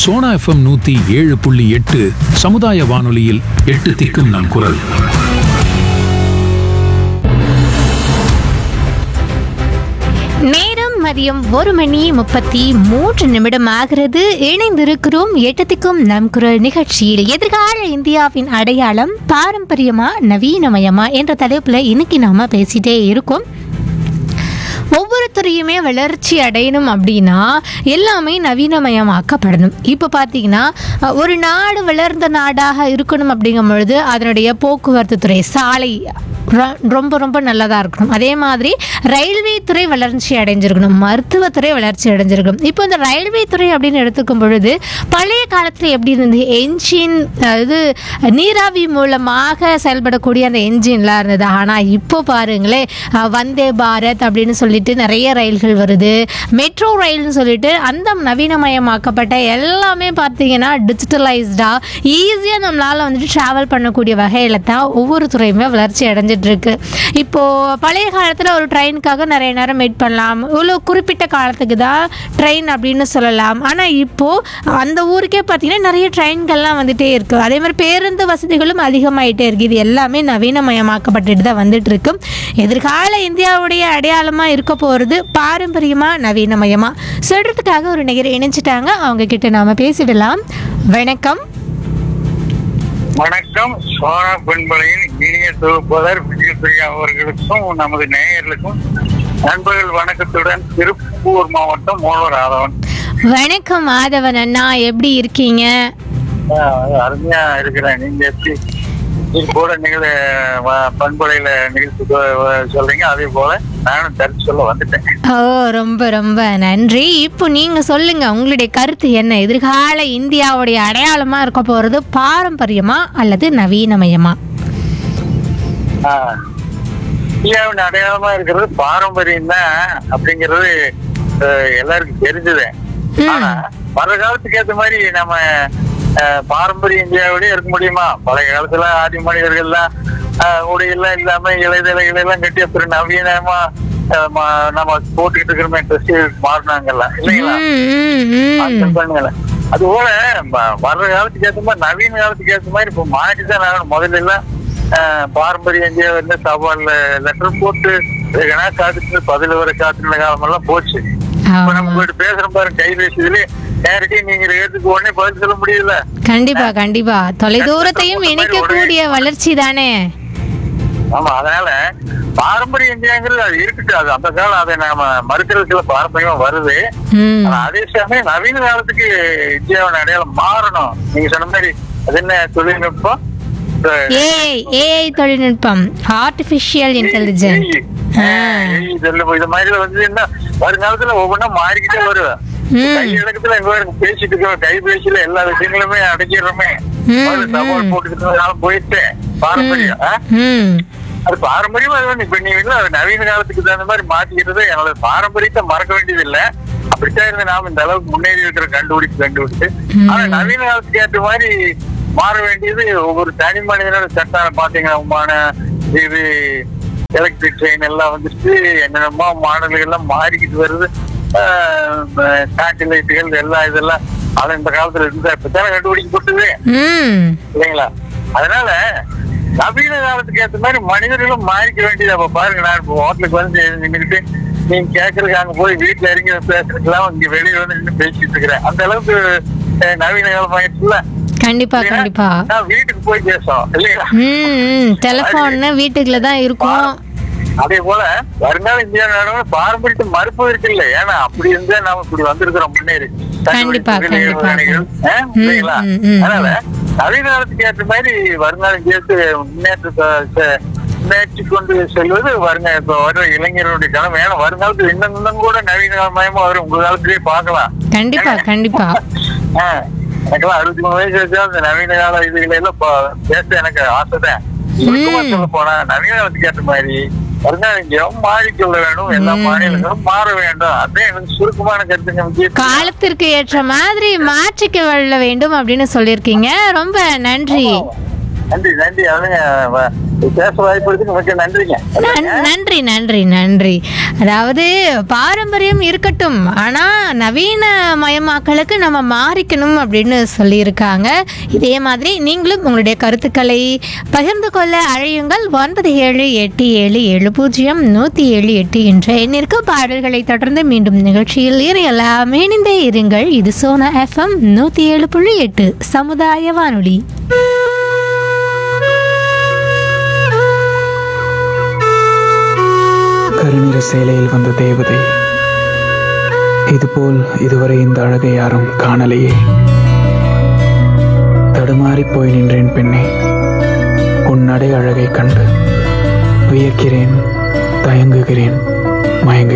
Sona FM நூத்தி ஏழு புள்ளி எட்டு சமுதாய வானொலியில் எட்டு திக்கும் நம் குரல் நேரம் மதியம் ஒரு மணி முப்பத்தி மூன்று நிமிடம் ஆகிறது இணைந்திருக்கிறோம் எட்டத்திற்கும் நம் குரல் நிகழ்ச்சியில் எதிர்கால இந்தியாவின் அடையாளம் பாரம்பரியமா நவீனமயமா என்ற தலைப்புல இன்னைக்கு நாம பேசிட்டே இருக்கோம் ஒவ்வொரு துறையுமே வளர்ச்சி அடையணும் அப்படின்னா எல்லாமே நவீனமயமாக்கப்படணும் இப்போ பார்த்தீங்கன்னா அஹ், ஒரு நாடு வளர்ந்த நாடாக இருக்கணும் அப்படிங்கும் பொழுது அதனுடைய போக்குவரத்து துறை சாலை ரொ- ரொம்ப ரொம்ப நல்லதாக இருக்கணும் அதே மாதிரி ரயில்வே துறை வளர்ச்சி அடைஞ்சிருக்கணும் மருத்துவத்துறை வளர்ச்சி அடைஞ்சிருக்கணும் இப்போ இந்த ரயில்வே துறை அப்படின்னு எடுத்துக்கும் பொழுது பழைய காலத்தில் எப்படி இருந்தது என்ஜின் இது நீராவி மூலமாக செயல்படக்கூடிய அந்த என்ஜின்லாம் இருந்தது ஆனால் இப்போ பாருங்களேன் அஹ், வந்தே பாரத் அப்படின்னு சொல்லிட்டு நிறைய ரயில்கள் வருது மெட்ரோ ரயில்னு சொல்லிட்டு அந்த நவீனமயமாக்கப்பட்ட எல்லாமே பார்த்தீங்கன்னா டிஜிட்டலைஸ்டாக ஈஸியாக நம்மளால் வந்துட்டு ட்ராவல் பண்ணக்கூடிய வகையில் தான் ஒவ்வொரு துறையுமே வளர்ச்சி அடைஞ்சிட்டு இருக்கு இப்போது பழைய காலத்தில் ஒரு ட்ரெயினுக்காக நிறைய நேரம் வெயிட் பண்ணலாம் இவ்வளோ குறிப்பிட்ட காலத்துக்கு தான் ட்ரெயின் அப்படின்னு சொல்லலாம் ஆனால் இப்போது அந்த ஊருக்கே பார்த்தீங்கன்னா நிறைய ட்ரெயின்கள்லாம் வந்துட்டே இருக்குது அதே மாதிரி பேருந்து வசதிகளும் அதிகமாயிட்டே இருக்குது இது எல்லாமே நவீனமயமாக்கப்பட்டுட்டு தான் வந்துட்டு இருக்கு எதிர்கால இந்தியாவுடைய அடையாளமாக இருக்க போகிறது பாரம்பரியமாக நவீனமயமாக சொல்கிறதுக்காக ஒரு நிகர் இணைச்சிட்டாங்க அவங்க கிட்ட நாம் பேசிடலாம் வணக்கம் வணக்கம் சோனா பெண்பலையின் இனிய தொகுப்பாளர் விஜயபிரியா அவர்களுக்கும் நமது நேயர்களுக்கும் நண்பர்கள் வணக்கத்துடன் திருப்பூர் மாவட்டம் மூலவர் ஆதவன் வணக்கம் மாதவன் அண்ணா எப்படி இருக்கீங்க ஆஹ் அருமையா இருக்கிறேன் நீங்க எப்படி இது கூட நிகழ வ- பண்பலையில நிகழ்ச்சி சொ- சொல்றீங்க அதே போல நானும் கருத்து சொல்ல வந்துட்டேன் ஓ ரொம்ப ரொம்ப நன்றி இப்போ நீங்கள் சொல்லுங்கள் உங்களுடைய கருத்து என்ன எதிர்கால இந்தியாவுடைய அடையாளமாக இருக்க போகிறது பாரம்பரியமா அல்லது நவீனமயமா ஆஹ் இந்தியாவின் அடையாளமா இருக்கிறது பாரம்பரியம் தான் அப்படிங்கிறது ஆஹ் எல்லாருக்கும் தெரிஞ்சதே ம். ஆனா வர காலத்துக்கு ஏத்த மாதிரி நம்ம ஆஹ் பாரம்பரிய இந்தியாவிலேயே இருக்க முடியுமா பழைய காலத்துல ஆதி மனிதர்கள்லாம் ஆஹ் உடையெல்லாம் இல்லாம இலைதலைகள் எல்லாம் கட்டி அப்புறம் நவீனமா ஆஹ் ம- நம்ம போட்டுக்கிட்டு இருக்கிறோமே ட்ரெஸ் மாறினாங்கல்ல இல்லைங்களா ம், ம், ம். அது பண்ணுங்களேன் அது போல ம- வர்ற காலத்துக்கு ஏத்த மாதிரி நவீன காலத்துக்கு ஏத்த மாதிரி இப்ப மாறிதான் ஆகணும் முதல்ல எல்லாம் ஆஹ், பாரம்பரிய இந்தியா வந்து சவால்ல லெட்டர் போட்டு வெகுனா காத்துட்டு பதில் வர காத்துன காலம் எல்லாம் போச்சு இப்ப நம்ம ஆமா. போயிட்டு பேசுறோம் பாருங்க கைபேசியிலே நேரடி நீங்க ஏத்துக்கு உடனே பதில் சொல்ல முடியல கண்டிப்பா கண்டிப்பா தொலைதூரத்தையும் இணைக்கக்கூடிய வளர்ச்சி தானே ஆமா அதனால பாரம்பரிய இந்தியாங்கிறது அது இருக்குது அது அந்த காலம் அதை நாம மறுக்கிறதுக்குள்ள பாரம்பரியமா வருது ம் ஆனா அதே சமயம் நவீன காலத்துக்கு இந்தியாவின் அடையாளம் மாறணும் நீங்க சொன்ன மாதிரி அது என்ன தொழில்நுட்பம் இந்த ஏஐ ஏஐ தொழில்நுட்பம் ஆர்டிஃபிஷியல் இன்டெலிஜென்ட் AI, AI சொல்லும் இது மாதிரி வந்து என்ன வருங்காலத்துல ஒவ்வொன்றா மாறிக்கிட்டே வரும் ம். கை இடத்துல எங்க பேருக்கு பேசிட்டு இருக்கோம் கைபேசியில எல்லா விஷயங்களுமே அடக்கிடுறோமே ம், ஒரு சவால் ம். போட்டுக்கிட்டு இருந்தாலும் போயிட்டு பாரம்பரியம் ஆ? ம் அது பாரம்பரியமா அது வந்து இப்ப நீங்க அது நவீன காலத்துக்கு தகுந்த மாதிரி மாத்திக்கிறது என்னோட பாரம்பரியத்தை மறக்க வேண்டியது இல்ல அப்படித்தான் இருந்து நாம இந்த அளவுக்கு முன்னேறி இருக்கிற கண்டுபிடிச்சு கண்டுபிடிச்சு ம். ஆனா நவீன காலத்துக்கு ஏற்ற மாதிரி மாற வேண்டியது ஒவ்வொரு தனி மனிதனோட சட்டம் பாத்தீங்கன்னா இது எலக்ட்ரிக் ட்ரெயின் எல்லாம் வந்துட்டு என்னென்னமோ மாடல்கள் எல்லாம் மாறிக்கிட்டு வருது சேட்டலைட்டுகள் எல்லாம் இதெல்லாம் அது இந்த காலத்துல இருந்தா இப்பதானே கண்டுபிடிக்கப்பட்டது ம் இல்லைங்களா அதனால நவீன காலத்துக்கு ஏத்த மாதிரி மனிதர்களும் மாறிக்க வேண்டியது அப்ப பாருங்க நான் இப்போ ஹோட்டலுக்கு வந்து நின்றுக்கிட்டு நீங்க கேக்குறதுக்கு அங்க போய் வீட்டுல இறங்கி பேசுறதுக்கெல்லாம் இங்க வெளியில வந்து நின்று பேசிட்டு இருக்கிறேன் அந்த அளவுக்கு அஹ், நவீன காலம் ஆயிடுச்சுல கண்டிப்பா கண்டிப்பா நான் வீட்டுக்கு போய் பேசுறோம் இல்லைங்களா ம் ம் டெலிஃபோன் வீட்டுக்குள்ள தான் இருக்கும் அதே போல வருங்கால இந்தியா நாடுகள் பாரம்பரியத்தை மறுப்பு இருக்கு இல்ல ஏன்னா அப்படி இருந்தா நாம இப்படி வந்திருக்கிறோம் முன்னேறி கண்டிப்பா, கண்டுபிடிப்புகள், கண்டிப்பா. ஏவுகணைகள், ஆ, ம், இல்லைங்களா ம், ம், அதனால நவீன காலத்துக்கு ஏற்ற மாதிரி வருங்கால இந்தியாவுக்கு முன்னேற்ற முன்னேற்றி கொண்டு செல்வது வருங்க இப்ப வர இளைஞர்களுடைய கடமை ஏன்னா வருங்காலத்துல இன்னும் இன்னும் கூட நவீன மயமா வரும் உங்க காலத்திலேயே பார்க்கலாம் கண்டிப்பா கண்டிப்பா ஆ, எனக்கெல்லாம் அறுபத்தி மூணு வயசு வச்சா அந்த நவீன கால இதுகளை எல்லாம் பா- பேச எனக்கு ஆசைதான் சுருக்கமா சொல்ல போனா நவீன காலத்துக்கு ஏற்ற மாதிரி வருங்கால இந்தியாவும் மாறிக்கொள்ள வேண்டும் எல்லா மாநிலங்களும் மாற வேண்டும் அதான் எனக்கு சுருக்கமான கருத்துங்க முக்கிய காலத்திற்கு ஏற்ற மாதிரி மாற்றிக்க வெல்ல வேண்டும் அப்படின்னு சொல்லியிருக்கீங்க ரொம்ப நன்றி நன்றி நன்றி அதுங்க வ- பேச வாய்ப்பு மிக்க நன்றிங்க நன்- நன்றி நன்றி நன்றி அதாவது பாரம்பரியம் இருக்கட்டும் ஆனா நவீன மயமாக்கலுக்கு நம்ம மாறிக்கணும் அப்படின்னு சொல்லியிருக்காங்க இதே மாதிரி நீங்களும் உங்களுடைய கருத்துக்களை பகிர்ந்து கொள்ள அழையுங்கள் ஒன்பது ஏழு எட்டு ஏழு ஏழு பூஜ்ஜியம் நூற்றி ஏழு எட்டு என்ற எண்ணிற்கு பாடல்களை தொடர்ந்து மீண்டும் நிகழ்ச்சியில் இணையலாம் இணைந்தே இருங்கள் இது சோனா எஃப்எம் நூற்றி ஏழு புள்ளி எட்டு சமுதாய வானொலி கருநிற சேலையில் வந்த தேவதை இதுபோல் இதுவரை இந்த அழகை யாரும் காணலையே தடுமாறி போய் நின்றேன் பெண்ணே உன் நடை அழகை கண்டு வியக்கிறேன் தயங்குகிறேன் மயங்குகிறேன்